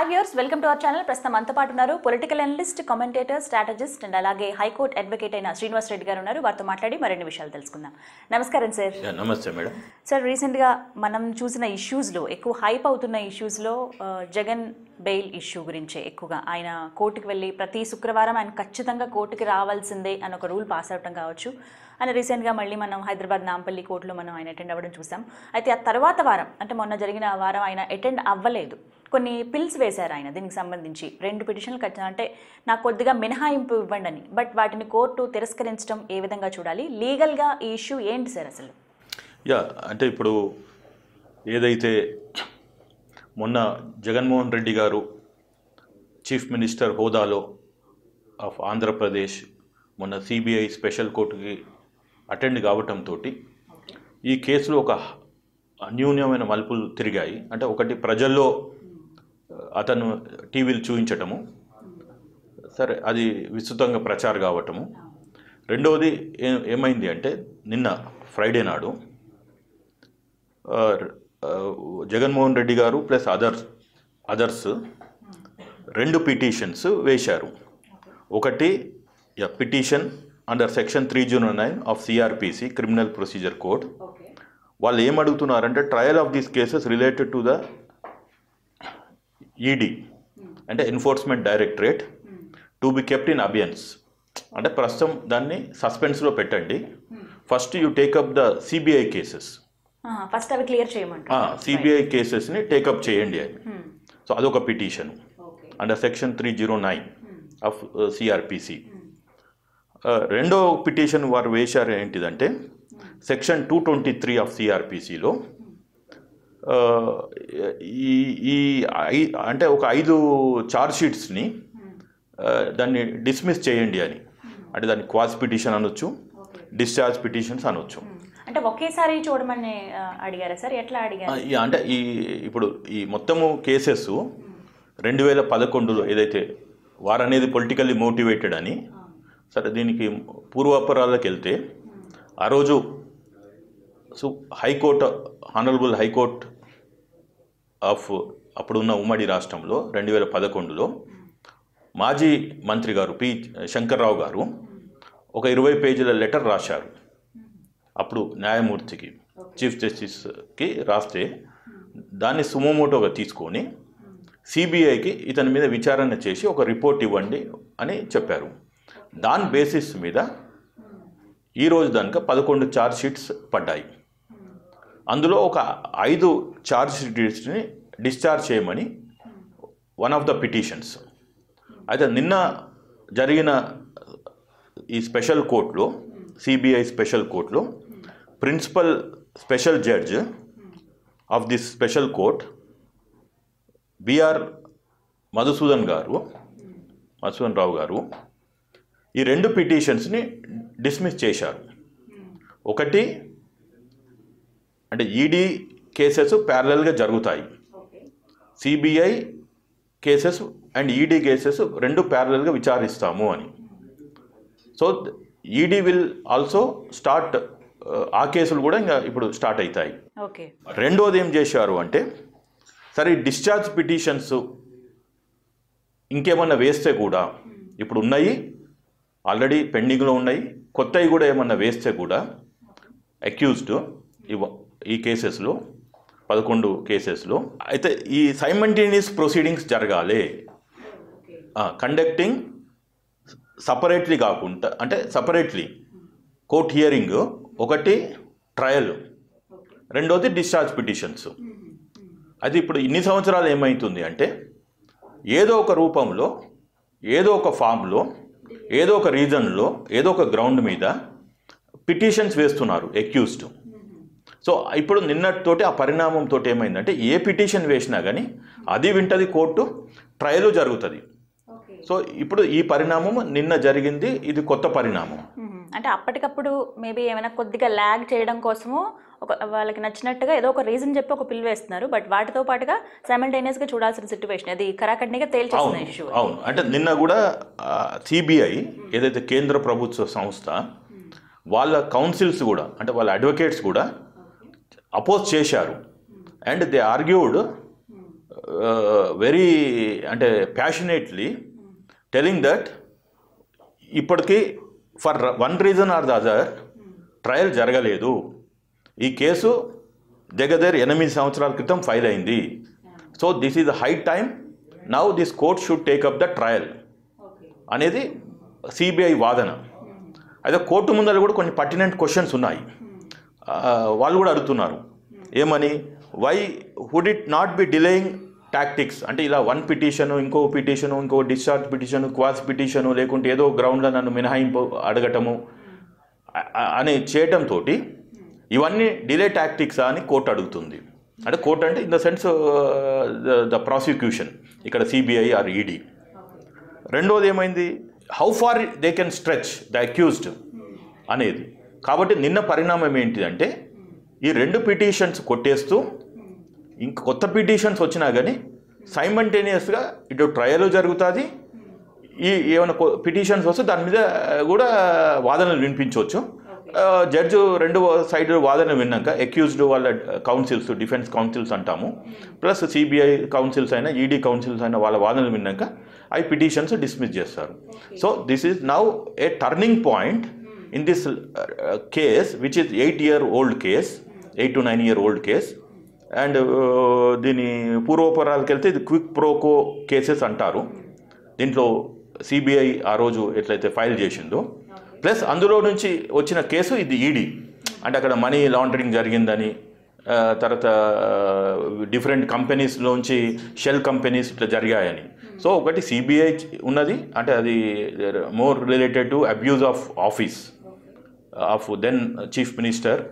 Hi viewers welcome to our channel ప్రస్తుతం మనతో పాటు ఉన్నారు political analyst commentator strategist and అలాగే హైకోర్టు అడ్వకేట్ అయిన శ్రీనివాస్ రెడ్డి గారు ఉన్నారు వారితో మాట్లాడి మరిన్ని విషయాలు తెలుసుకుందాం నమస్కారం సార్ యా, నమస్తే మేడం సార్ రీసెంట్గా మనం చూసిన ఇష్యూస్లో ఎక్కువ హైప్ అవుతున్న ఇష్యూస్లో ఆ, జగన్ బెయిల్ ఇష్యూ గురించే ఎక్కువగా ఆయన కోర్టుకు వెళ్ళి ప్రతి శుక్రవారం ఆయన ఖచ్చితంగా కోర్టుకి రావాల్సిందే అని ఒక రూల్ పాస్ అవటం కావచ్చు అని రీసెంట్గా మళ్ళీ మనం హైదరాబాద్ నాంపల్లి కోర్టులో మనం ఆయన అటెండ్ అవ్వడం చూసాం అయితే ఆ తర్వాత వారం అంటే మొన్న జరిగిన ఆ వారం ఆయన అటెండ్ అవ్వలేదు కొన్ని పిల్స్ వేశారు ఆయన దీనికి సంబంధించి రెండు పిటిషన్లు కట్టిన అంటే నాకు కొద్దిగా మినహాయింపు ఇవ్వండి అని బట్ వాటిని కోర్టు తిరస్కరించడం ఏ విధంగా చూడాలి లీగల్గా ఈ ఇష్యూ ఏంటి సార్ అసలు యా అంటే ఇప్పుడు ఏదైతే మొన్న జగన్మోహన్ రెడ్డి గారు చీఫ్ మినిస్టర్ హోదాలో ఆఫ్ ఆంధ్రప్రదేశ్ మొన్న సిబిఐ స్పెషల్ కోర్టుకి అటెండ్ కావటంతో ఈ కేసులో ఒక అన్యూన్యమైన మలుపులు తిరిగాయి అంటే ఒకటి ప్రజల్లో అతను టీవీలు చూపించటము సరే అది విస్తృతంగా ప్రచారం కావటము రెండవది ఏ ఏమైంది అంటే నిన్న ఫ్రైడే నాడు ఆ, ఆ, జగన్మోహన్ రెడ్డి గారు ప్లస్ అదర్స్ అదర్స్ రెండు పిటిషన్స్ వేశారు ఒకటి petition under section three zero nine of CRPC criminal procedure code వాళ్ళు ఏం అడుగుతున్నారంటే trial of these cases related to the ED అంటే enforcement directorate to be kept in abeyance అంటే ప్రస్తుతం దాన్ని సస్పెన్స్లో పెట్టండి first you take up the CBI cases first అవి క్లియర్ చేయమంటారు సిబిఐ కేసెస్ని టేకప్ చేయండి అని Hmm. సో అదొక petition okay under section three zero nine of CRPC రెండో పిటిషన్ వారు వేశారు ఏంటిదంటే section two twenty three of సిఆర్పిసిలో ఈ ఈ ఐ- అంటే ఒక ఐదు చార్జ్ షీట్స్ని దాన్ని డిస్మిస్ చేయండి అని అంటే దాన్ని క్వాస్ పిటిషన్ అనొచ్చు డిశ్చార్జ్ పిటిషన్స్ అనొచ్చు అంటే ఒకేసారి చూడమని ఆ, అడిగారా సార్ ఎట్లా ఆ, అడిగారు ఈ- అంటే ఈ ఇప్పుడు ఈ మొత్తము కేసెస్ రెండు వేల పదకొండులో ఏదైతే వారనేది పొలిటికల్లీ మోటివేటెడ్ అని సరే దీనికి పూర్వాపరాలకు వెళ్తే ఆ రోజు సు హైకోర్టు హానరబుల్ హైకోర్ట్ ఆఫ్ అప్పుడున్న ఉమ్మడి రాష్ట్రంలో రెండు వేల పదకొండులో మాజీ మంత్రి గారు పి శంకర్రావు గారు ఒక ఇరవై పేజీల లెటర్ రాశారు అప్పుడు న్యాయమూర్తికి చీఫ్ జస్టిస్కి రాస్తే దాన్ని సుమోమోటోగా తీసుకొని సిబిఐకి ఇతని మీద విచారణ చేసి ఒక రిపోర్ట్ ఇవ్వండి అని చెప్పారు దాని బేసిస్ మీద ఈరోజు దానికి పదకొండు ఛార్జ్ షీట్స్ పడ్డాయి అందులో ఒక ఐదు ఛార్జ్ షీట్స్ని డిశ్చార్జ్ చేయమని వన్ ఆఫ్ ద పిటిషన్స్ అయితే నిన్న జరిగిన ఈ స్పెషల్ కోర్టులో సిబిఐ స్పెషల్ కోర్టులో principal special judge of this special court BR Madhusudan గారు మధుసూదన్ రావు గారు ఈ రెండు పిటిషన్స్ని డిస్మిస్ చేశారు ఒకటి అంటే ఈడీ కేసెస్ ప్యారలల్గా జరుగుతాయి CBI cases and ED cases రెండు ప్యారలల్గా విచారిస్తాము అని so ED will also start ఆ కేసులు కూడా ఇంకా ఇప్పుడు స్టార్ట్ అవుతాయి ఓకే రెండోది ఏం చేశారు అంటే సరే డిశ్చార్జ్ పిటిషన్స్ ఇంకేమన్నా వేస్తే కూడా ఇప్పుడు ఉన్నాయి ఆల్రెడీ పెండింగ్లో ఉన్నాయి కొత్తవి కూడా ఏమన్నా వేస్తే కూడా అక్యూజ్డ్ ఇవ ఈ కేసెస్లో పదకొండు కేసెస్లో అయితే ఈ సైమంటేనియస్ ప్రొసీడింగ్స్ జరగాలి కండక్టింగ్ సపరేట్లీ కాకుండా అంటే సపరేట్లీ కోర్ట్ హియరింగ్ ఒకటి ట్రయల్ రెండోది డిశ్చార్జ్ పిటిషన్స్ అది ఇప్పుడు ఇన్ని సంవత్సరాలు ఏమవుతుంది అంటే ఏదో ఒక రూపంలో ఏదో ఒక ఫామ్లో ఏదో ఒక రీజన్లో ఏదో ఒక గ్రౌండ్ మీద పిటిషన్స్ వేస్తున్నారు ఎక్యూజ్డ్ సో ఇప్పుడు నిన్నటితోటి ఆ పరిణామంతో ఏమైందంటే ఏ పిటిషన్ వేసినా కానీ అది వింటది కోర్టు ట్రయల్ జరుగుతుంది సో ఇప్పుడు ఈ పరిణామం నిన్న జరిగింది ఇది కొత్త పరిణామం మ్మ్. అంటే అప్పటికప్పుడు మేబీ ఏమైనా కొద్దిగా ల్యాగ్ చేయడం కోసము ఒక వాళ్ళకి నచ్చినట్టుగా ఏదో ఒక రీజన్ చెప్పి ఒక పిల్ వేస్తున్నారు బట్ వాటితో పాటుగా గా చూడాల్సిన సిచ్యువేషన్ అది కరాఖండిగా తేల్చేసిన అవును ఇష్యూ అవును అంటే నిన్న కూడా సిబిఐ ఏదైతే కేంద్ర ప్రభుత్వ సంస్థ వాళ్ళ కౌన్సిల్స్ కూడా అంటే వాళ్ళ అడ్వకేట్స్ కూడా అపోజ్ చేశారు అండ్ దే ఆర్గ్యూడ్ వెరీ అంటే ప్యాషనేట్లీ టెలింగ్ దట్ ఇప్పటికీ for one reason or the other trial జరగలేదు ఈ కేసు దగ్గర ఎనిమిది సంవత్సరాల క్రితం ఫైల్ అయింది so this is high time now this court should take up the trial అనేది సిబిఐ వాదన అయితే కోర్టు ముందర కూడా కొన్ని పర్టినెంట్ క్వశ్చన్స్ ఉన్నాయి ఆ, వాళ్ళు కూడా అడుగుతున్నారు ఏమని why would it not be delaying tactics అంటే ఇలా వన్ పిటిషన్ ఇంకో పిటిషను ఇంకో డిశ్చార్జ్ పిటిషన్ క్వాస్ పిటిషను లేకుంటే ఏదో గ్రౌండ్లో నన్ను మినహాయింపు అడగటము అ- అ- అని చేయటంతో ఇవన్నీ డిలే టాక్టిక్సా అని కోర్టు అడుగుతుంది అంటే కోర్టు అంటే in the sense the prosecution ఇక్కడ సిబిఐ ఆర్ ఈడీ రెండోది ఏమైంది how far they can stretch the accused అనేది కాబట్టి నిన్న పరిణామం ఏంటిదంటే ఈ రెండు పిటిషన్స్ కొట్టేస్తూ ఇంక కొత్త పిటిషన్స్ వచ్చినా కానీ సైమంటేనియస్గా ఇటు ట్రయల్ జరుగుతుంది ఈ ఏమైనా పిటిషన్స్ వస్తే దాని మీద కూడా వాదనలు వినిపించవచ్చు జడ్జు రెండు సైడ్ వాదనలు విన్నాక అక్యూజ్డ్ వాళ్ళ కౌన్సిల్స్ డిఫెన్స్ కౌన్సిల్స్ అంటాము ప్లస్ సిబిఐ కౌన్సిల్స్ అయినా ఈడీ కౌన్సిల్స్ అయినా వాళ్ళ వాదనలు విన్నాక అవి పిటిషన్స్ డిస్మిస్ చేస్తారు so this is now a turning point in this case which is eight year old case eight to nine year old case and దీని పూర్వపరాలకు వెళ్తే ఇది క్విక్ ప్రోకో కేసెస్ అంటారు దీంట్లో సిబిఐ ఆ రోజు ఎట్లయితే ఫైల్ చేసిందో ప్లస్ అందులో నుంచి వచ్చిన కేసు ఇది ఈడీ అంటే అక్కడ మనీ లాండరింగ్ జరిగిందని ఆ, తర్వాత డిఫరెంట్ కంపెనీస్లోంచి షెల్ కంపెనీస్ ఇట్లా జరిగాయని సో ఒకటి సిబిఐ ఉన్నది అంటే అది more related to abuse of office of then chief minister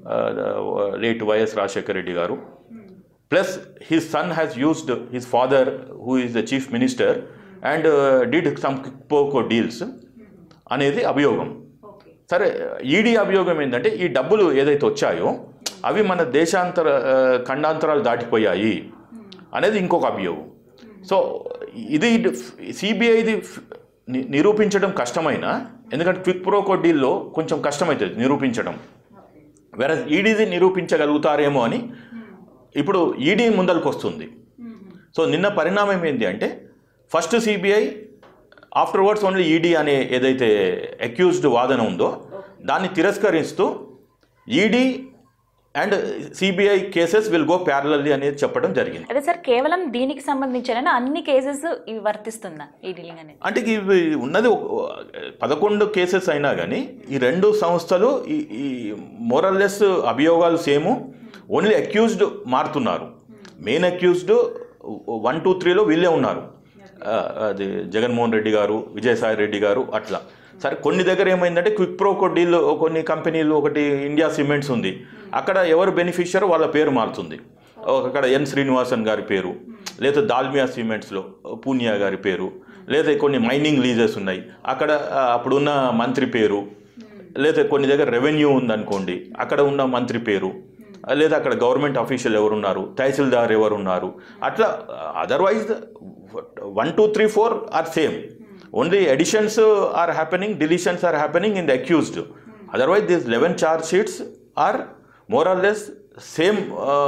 late YS Rajasekhara Reddy గారు plus his son has used his father who is the chief minister and did some పోకో deals అనేది అభియోగం సరే ఈడీ అభియోగం ఏంటంటే ఈ డబ్బులు ఏదైతే వచ్చాయో అవి మన దేశాంతర ఆ, ఖండాంతరాలు దాటిపోయాయి అనేది ఇంకొక అభియోగం సో ఇది సిబిఐది నిరూపించడం కష్టమైన ఎందుకంటే క్విక్ ప్రోకో డీల్లో కొంచెం కష్టమవుతుంది నిరూపించడం వేరే ఈడీది నిరూపించగలుగుతారేమో అని ఇప్పుడు ఈడీ ముందరకు వస్తుంది సో నిన్న పరిణామం ఏంటి అంటే first CBI afterwards only ED అనే ఏదైతే అక్యూజ్డ్ వాదన ఉందో దాన్ని తిరస్కరిస్తూ ED and CBI cases will go parallelly అనేది చెప్పడం జరిగింది అదే సార్ కేవలం దీనికి సంబంధించిన అన్ని కేసెస్ ఇవి వర్తిస్తుందా ఈ డీలింగ్ అనేది అంటే ఇవి ఉన్నది ఒక- పదకొండు కేసెస్ అయినా కానీ ఈ రెండు సంస్థలు ఈ ఈ మోరల్లెస్ అభియోగాలు సేము ఓన్లీ అక్యూజ్డ్ మారుతున్నారు మెయిన్ అక్యూజ్డ్ వన్ టూ త్రీలో వీళ్ళే ఉన్నారు ఆ, అది జగన్మోహన్ రెడ్డి గారు విజయసాయి రెడ్డి గారు అట్లా సరే కొన్ని దగ్గర ఏమైందంటే క్విక్ ప్రోకో డీల్ కొన్ని కంపెనీలు ఒకటి ఇండియా సిమెంట్స్ ఉంది అక్కడ ఎవరు బెనిఫిషియర్ వాళ్ళ పేరు మారుతుంది అక్కడ ఎన్ శ్రీనివాసన్ గారి పేరు లేదా దాల్మియా సిమెంట్స్లో పూనియా గారి పేరు లేదా కొన్ని మైనింగ్ లీజెస్ ఉన్నాయి అక్కడ ఆ, అప్పుడున్న మంత్రి పేరు లేదా కొన్ని దగ్గర రెవెన్యూ ఉందనుకోండి అక్కడ ఉన్న మంత్రి పేరు లేదా అక్కడ గవర్నమెంట్ అఫీషియల్ ఎవరున్నారు తహసీల్దార్ ఎవరున్నారు అట్లా otherwise one two three four are same only additions are happening deletions are happening in the accused otherwise this eleven charge sheets are more or less same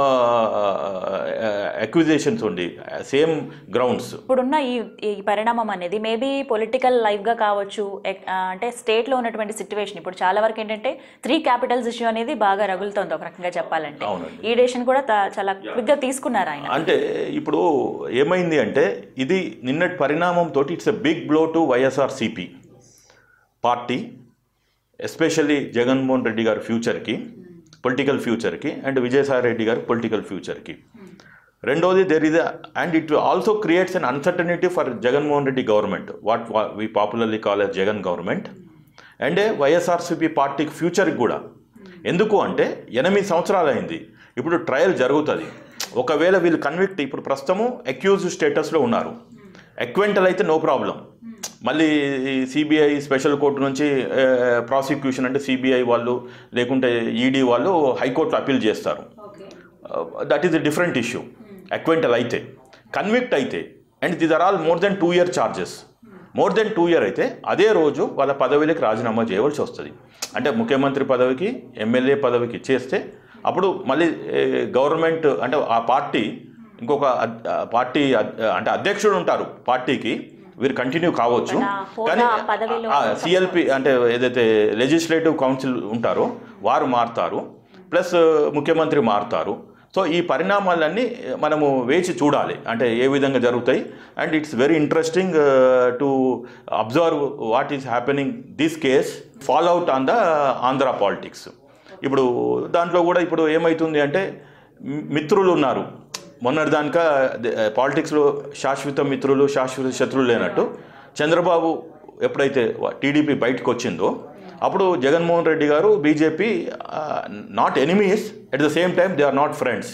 acquisitions ఉండి సేమ్ గ్రౌండ్స్ ఇప్పుడున్న ఈ ఈ పరిణామం అనేది మేబీ పొలిటికల్ లైఫ్గా కావచ్చు ఎక్- ఆ, అంటే స్టేట్లో ఉన్నటువంటి సిచ్యువేషన్ ఇప్పుడు చాలా వరకు ఏంటంటే త్రీ క్యాపిటల్స్ ఇష్యూ అనేది బాగా రగులుతోంది ఒక రకంగా చెప్పాలంటే అవునండి. ఈ డెసిషన్ కూడా త- చాలా క్విక్గా తీసుకున్నారు ఆయన అంటే ఇప్పుడు ఏమైంది అంటే ఇది నిన్నటి పరిణామంతో it's a big blow to YSRCP party especially Jaganmohan Reddy గారి ఫ్యూచర్కి పొలిటికల్ ఫ్యూచర్కి అండ్ విజయసాయి రెడ్డి గారి పొలిటికల్ ఫ్యూచర్కి రెండోది there is and it also creates an uncertainty for Jaganmohan Reddy government what we popularly call as Jagan government and YSRCP పార్టీకి ఫ్యూచర్కి కూడా ఎందుకు అంటే ఎనిమిది సంవత్సరాలు అయింది ఇప్పుడు ట్రయల్ జరుగుతుంది ఒకవేళ వీళ్ళు కన్విక్ట్ ఇప్పుడు ప్రస్తుతము అక్యూజ్ స్టేటస్లో ఉన్నారు ఎక్వెంటల్ అయితే నో ప్రాబ్లం మళ్ళీ సిబిఐ స్పెషల్ కోర్టు నుంచి ప్రాసిక్యూషన్ అంటే సిబిఐ వాళ్ళు లేకుంటే ఈడీ వాళ్ళు హైకోర్టులో అప్పీల్ చేస్తారు that is a different issue acquittal అయితే కన్విక్ట్ అయితే and these are all more than two year charges more than two year అయితే అదే రోజు వాళ్ళ పదవికి రాజీనామా చేయవలసి వస్తుంది అంటే ముఖ్యమంత్రి పదవికి ఎమ్మెల్యే పదవికి చేస్తే అప్పుడు మళ్ళీ గవర్నమెంట్ అంటే ఆ పార్టీ ఇంకొక అద్- పార్టీ అద్- అంటే అధ్యక్షుడు ఉంటారు పార్టీకి వీరు కంటిన్యూ కావచ్చు మన హోదా, కానీ పదవిలో సిఎల్పి అంటే ఏదైతే లెజిస్లేటివ్ కౌన్సిల్ ఉంటారో వారు మారుతారు ప్లస్ ముఖ్యమంత్రి మారుతారు సో ఈ పరిణామాలన్నీ మనము వేచి చూడాలి అంటే ఏ విధంగా జరుగుతాయి and it's very interesting to observe what is happening this case follow out on the Andhra politics ఇప్పుడు దాంట్లో కూడా ఇప్పుడు ఏమవుతుంది అంటే మి- మిత్రులు ఉన్నారు మొన్నటిదానిక పాలిటిక్స్లో శాశ్వత మిత్రులు శాశ్వత శత్రువులు లేనట్టు చంద్రబాబు ఎప్పుడైతే టీడీపీ బయటకు వచ్చిందో అప్పుడు జగన్మోహన్ రెడ్డి గారు BJP not enemies at the same time they are not friends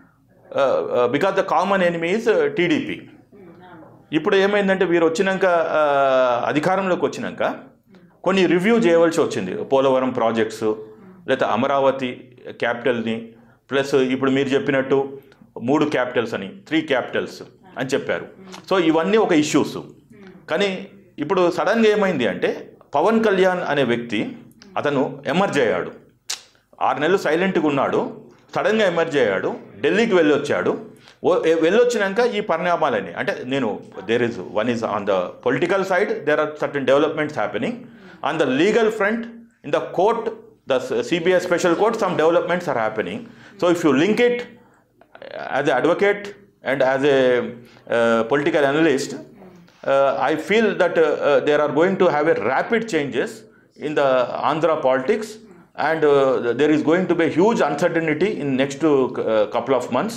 because the common enemy is TDP ఇప్పుడు ఏమైందంటే వీరు వచ్చినాక ఆ, అధికారంలోకి వచ్చినాక కొన్ని రివ్యూ చేయవలసి వచ్చింది పోలవరం ప్రాజెక్ట్స్ లేదా అమరావతి క్యాపిటల్ని ప్లస్ ఇప్పుడు మీరు చెప్పినట్టు మూడు క్యాపిటల్స్ అని త్రీ క్యాపిటల్స్ అని చెప్పారు సో ఇవన్నీ ఒక ఇష్యూస్ కానీ ఇప్పుడు సడన్గా ఏమైంది అంటే పవన్ కళ్యాణ్ అనే వ్యక్తి అతను ఎమర్జ్ అయ్యాడు ఆరు నెలలు సైలెంట్గా ఉన్నాడు సడన్గా ఎమర్జ్ అయ్యాడు ఢిల్లీకి వెళ్ళొచ్చాడు ఓ- ఎ- వెళ్ళొచ్చినాక ఈ పరిణామాలని అంటే నేను there is one is on the political side there are certain developments happening on the legal front in the court the CBI special court some developments are happening so if you link it as an advocate and as a uh, political analyst, uh, I feel that uh, uh, there are going to have a rapid changes in the Andhra politics, and uh, there is going to be a huge uncertainty in next uh, couple of months.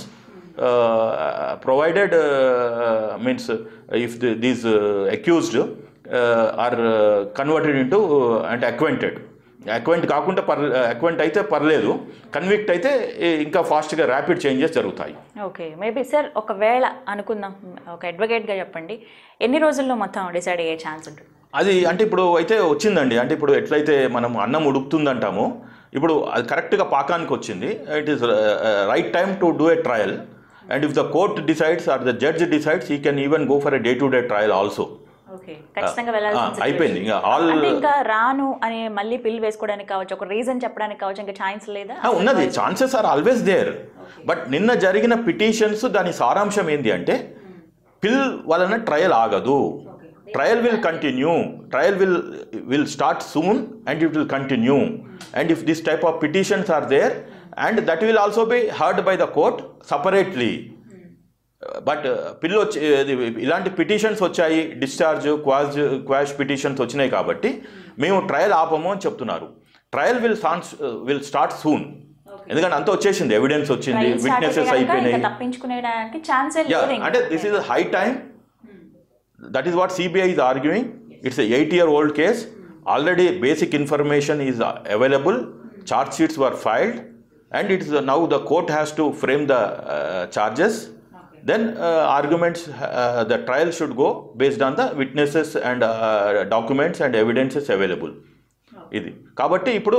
Uh, provided uh, means uh, if the, these uh, accused uh, are uh, converted into uh, and acquainted acquaint కాకుండా పర్ అక్వెంట్ అయితే పర్లేదు convict అయితే ఈ- ఇంకా ఫాస్ట్గా rapid changes జరుగుతాయి okay maybe sir ఒకవేళ అనుకుందాం ఒక అడ్వకేట్గా చెప్పండి ఎన్ని రోజుల్లో మొత్తం డిసైడ్ అయ్యే ఛాన్స్ ఉంటుంది అది అంటే ఇప్పుడు అయితే వచ్చిందండి అంటే ఇప్పుడు ఎట్లయితే మనం అన్నం ఉడుకుతుందంటామో ఇప్పుడు అది కరెక్ట్గా పాకానికి వచ్చింది it is right time to do a trial and if the court decides or the judge decides ఈ can even go for a day to day trial also okay ఖచ్చితంగా వెళ్ళాల్సిన అయిపోయింది situation. ఇంకా ఆల్ అంటే ఇంకా రాను అని మళ్ళీ పిల్ వేసుకోవడానికి కావచ్చు ఒక రీజన్ చెప్పడానికి కావచ్చు ఇంకా ఛాన్స్ లేదా ఆ, ఉన్నది chances are always there but నిన్న జరిగిన పిటిషన్స్ దాని సారాంశం ఏంటి అంటే పిల్ వలన ట్రయల్ ఆగదు trial will continue trial will will start soon and it will continue and if this type of petitions are there and that will also be heard by the court separately but పిల్లు వచ్చి ఇది ఇలాంటి petitions వచ్చాయి discharge quartz quash petitions వచ్చినాయి కాబట్టి మేము trial ఆపము అని చెప్తున్నారు ట్రయల్ విల్ సాన్స్ విల్ స్టార్ట్ సూన్ ఎందుకంటే అంత వచ్చేసింది ఎవిడెన్స్ వచ్చింది Trial start అయితే విట్నెసెస్ కనుక అయిపోయినాయి ఇంకా తప్పించుకునేడానికి ఛాన్సే యా లేదు ఇంకా. అంటే this is high time that is what CBI is arguing it's eight year old case already basic information is available charge sheets were filed and it's now the court has to frame the charges then arguments the trial should go based on the witnesses and documents and evidences available ఇది కాబట్టి ఇప్పుడు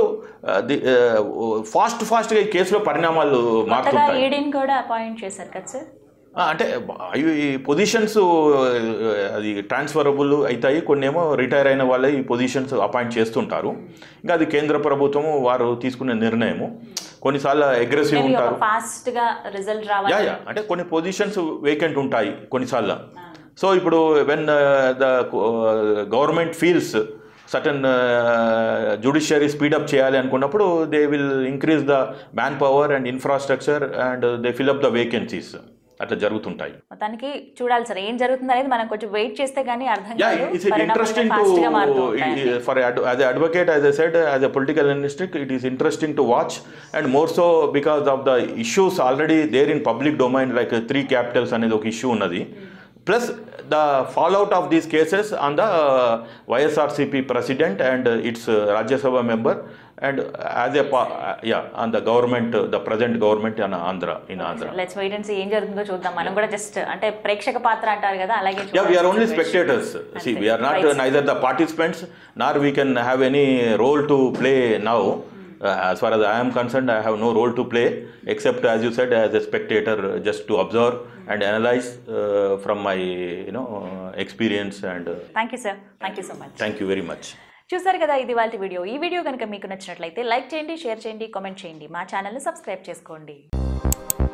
fast ఫాస్ట్గా ఈ కేసులో పరిణామాలు కొత్తగా మారుతుంటాయి ఈడీని కూడా అపాయింట్ చేశారు కదా సార్ ఆ, అంటే అవి ఈ పొజిషన్స్ అది ట్రాన్స్ఫరబుల్ అవుతాయి కొన్ని ఏమో రిటైర్ అయిన వాళ్ళే ఈ పొజిషన్స్ అపాయింట్ చేస్తుంటారు ఇంకా అది కేంద్ర ప్రభుత్వము వారు తీసుకునే నిర్ణయము కొన్నిసార్లు అగ్రెసివ్ మేబీ ఒక ఉంటారు ఫాస్ట్ గా రిజల్ట్ యా రావాలి యా అంటే కొన్ని పొజిషన్స్ వేకెంట్ ఉంటాయి కొన్నిసార్లు సో ఇప్పుడు when the government feels certain judiciary speed up చేయాలి అనుకున్నప్పుడు they will increase the man power and infrastructure and they fill up the vacancies అట్లా జరుగుతుంటాయి మొత్తానికి చూడాలి సార్ ఏం జరుగుతుంది అనేది మనం కొంచెం వెయిట్ చేస్తే గానీ అర్థం Yeah, కాదు it's పరిణామాలు interesting fast గా మారుతూ to ఉంటాయి. i- for ad, as an advocate, as I said, as a political analyst, it is interesting to watch, and more so because of the issues already there in public domain, like uh, three capitals అనేది ఒక issue ఉన్నది plus the follow out of these cases on the YSRCP president and its Rajya Sabha member and as a yeah on the government the present government in Andhra in Andhra let's wait and see ఏం జరుగుతుందో చూద్దాం మనం కూడా just అంటే ప్రేక్షక పాత్ర అంటారు కదా అలాగే Yeah, we are చూడాల్సిన only situation. spectators. See, అంతే. we are not Right. uh, neither the participants nor we can have any role to play now. Uh, as far as I am concerned, I have no role to play except, as you said, as a spectator, uh, just to observe and analyze uh, from my, you know, uh, experience. And uh, thank you sir thank you so much thank you very much. చూసారు కదా ఇది వాళ్ళ video ఈ video కనుక మీకు నచ్చినట్లయితే like చేయండి share చేయండి కామెంట్ చేయండి మా ఛానల్ని సబ్స్క్రైబ్ చేసుకోండి